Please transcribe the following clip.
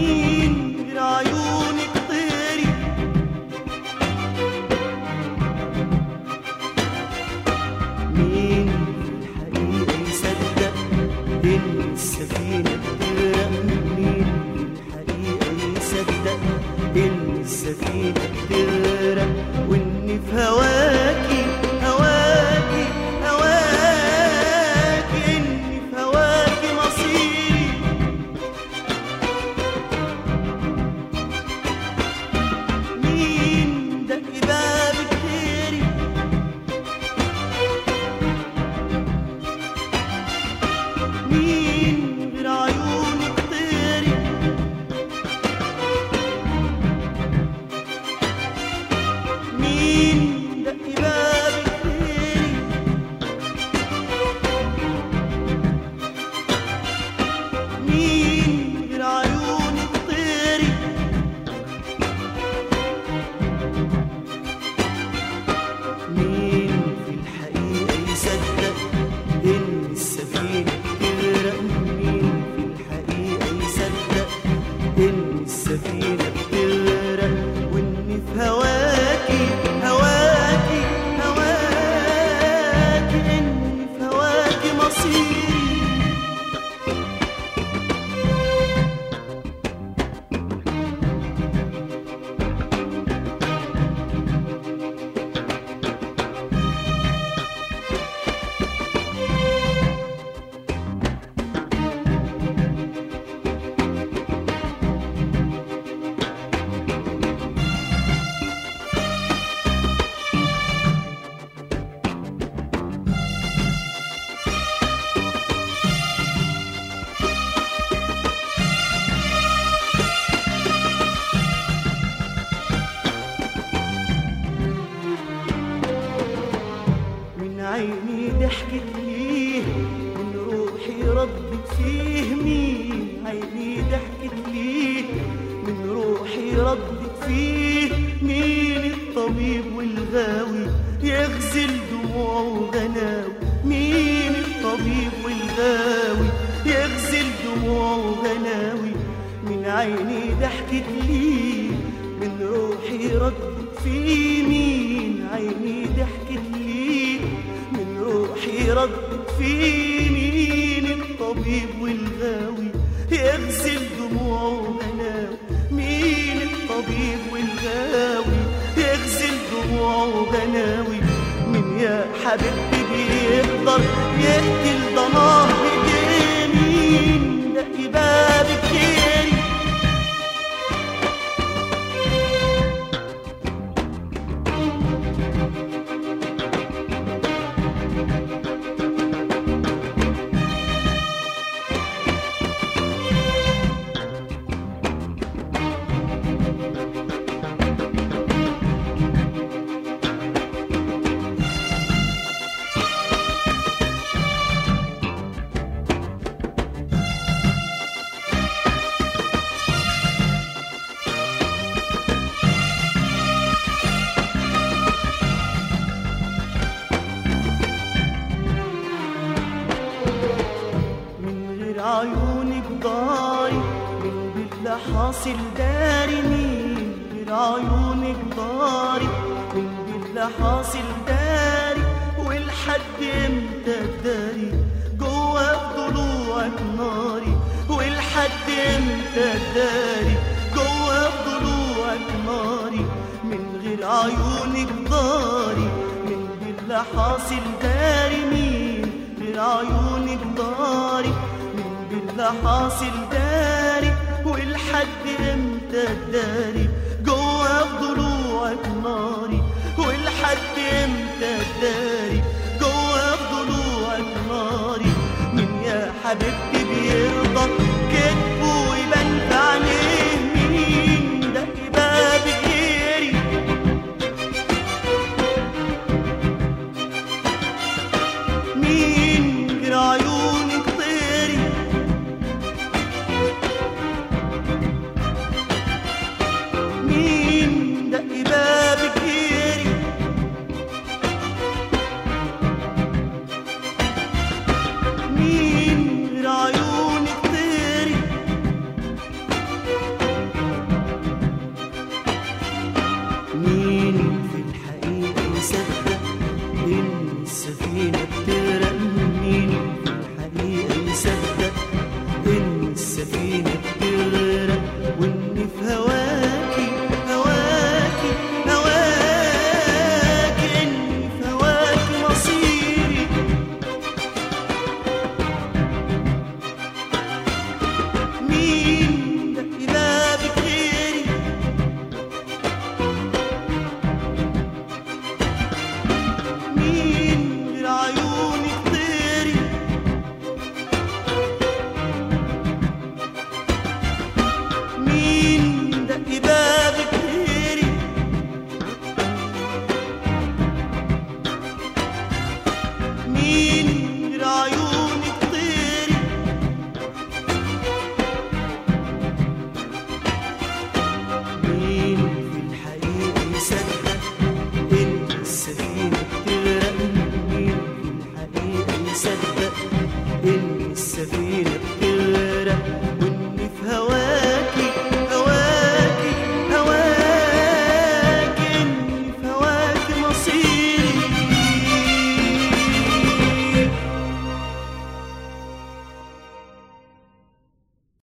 مين غير عيونك طيري مين في الحقيقة يصدق إن السفينة بتغرق مين في الحقيقة يصدق إن السفينة بتغرق وإن في هواكي هواكي هواكي إن في هواكي مصيري مين دق بابك غيري مين غير عيونك طيري مين دق بابك غيري مين غير عيونك طيري مين في الحقيقة يصدق إن السفينة بتغرق مين في الحقيقة يصدق إن السفينة بتغرق وإن في هواكي هواكي هواكي إن في هواكي مصيري من عيني ضحكت ليه من روحي ردت فيه مين عيني ضحكت ليه من روحي ردت فيه مين الطبيب والغاوي يغزل دموعه وغناوي مين الطبيب والغاوي يغزل دموعه وغناوي من عيني ضحكت ليه من روحي ردت فيه مين عيني ضحكت ليه من روحي ردت فيه مين الطبيب والغاوي يغسل دموعه وغناوي مين الطبيب والغاوي يغسل دموعه وغناوي من يا حبيبتي بيقدر يقتل ضناه بايديه مين دق بابك خيري من غير عيونك ضاري من بالله حاصل داري مين غير عيونك ضاري من بالله حاصل داري والحد امتى الداري جوا في ضلوعك ناري والحد امتى الداري جوا في ضلوعك ناري من غير عيونك ضاري من بالله حاصل داري مين غير عيونك ضاري من بالله حاصل داري والحد امتى الداري جوا في ضلوعك ناري والحد امتى الداري جوا في ضلوعك ناري من يا حبيبتي بيرضى كتفه ويبان في عينيه مين دق باب غيري مين غير عيونك طيري مين دق بابك غيري مين غير عيونك طيري غيرك